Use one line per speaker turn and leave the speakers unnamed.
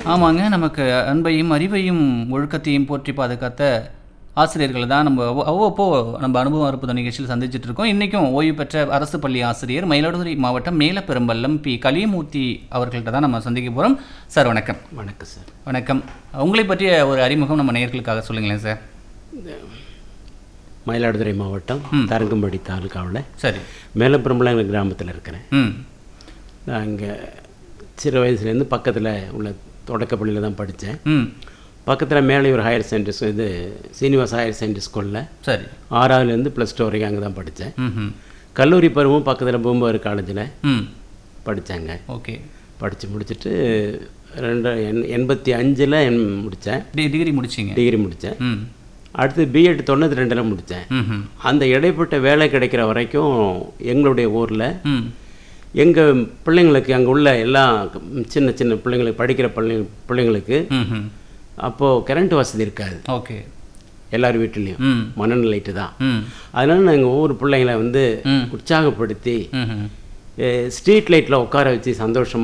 ஆமாங்க நமக்கு அன்பையும் அறிவையும் ஒழுக்கத்தையும் போற்றி பாதுகாத்த ஆசிரியர்களை தான் நம்ம அவ்வ- அவ்வப்போ நம்ம அனுபவம் அறுப்பது நிகழ்ச்சியில் சந்திச்சுட்டு இருக்கோம் இன்றைக்கும் ஓய்வு பெற்ற அரசு பள்ளி ஆசிரியர் மயிலாடுதுறை மாவட்டம் மேலப்பெரும்பள்ளம் பி கலியமூர்த்தி அவர்கள்ட்ட தான் நம்ம சந்திக்க போகிறோம் சார் வணக்கம்
வணக்கம் சார்
வணக்கம் உங்களை பற்றிய ஒரு அறிமுகம் நம்ம நேயர்களுக்காக சொல்லுங்களேன் சார்
மயிலாடுதுறை மாவட்டம் தரங்கம்படி தாலுக்காவில்
சரி
மேலப்பெரும்பலங்கிற கிராமத்தில் இருக்கிறேன்
ம்
நான் இங்கே சிறு வயசுலேருந்து பக்கத்தில் உள்ள தொடக்கப்பள்ளியில் தான் படித்தேன்
ம்
பக்கத்தில் மேலையூர் ஹையர் செகண்டரி இது சீனிவாஸ் ஹையர் செகண்டரி ஸ்கூலில்
சரி
ஆறாவதுலேருந்து ப்ளஸ் டூ வரைக்கும் அங்கே தான் படித்தேன்
ம் ம்
கல்லூரி பருவம் பக்கத்தில் பூம்பாறு காலேஜில்
ம்
படித்தேங்க
ஓகே
படித்து முடிச்சுட்டு ரெண்டு எண் எண்பத்தி அஞ்சில் முடித்தேன்
டி டிகிரி முடிச்சிங்க
டிகிரி முடித்தேன்
ம்
அடுத்து பிஎட் தொண்ணூற்றி ரெண்டில் முடித்தேன்
ம் ம்
அந்த இடைப்பட்ட வேலை கிடைக்கிற வரைக்கும் எங்களுடைய ஊரில்
ம்
எங்கள் பிள்ளைங்களுக்கு அங்கே உள்ள எல்லா சின்ன சின்ன பிள்ளைங்களுக்கு படிக்கிற பிள்ளை பிள்ளைங்களுக்கு
ம் ம்
அப்போது கரண்ட் வசதி இருக்காது
ஓகே
எல்லார் வீட்டிலையும்
ம்
மண்ணெண்ணெய் லைட்டு தான்
ம்
அதனால நாங்கள் ஊர் பிள்ளைங்களை வந்து
ம்.
உற்சாகப்படுத்தி
ம் ம்
ஸ்ட்ரீட் லைட்டில் உட்கார வச்சு சந்தோஷமாக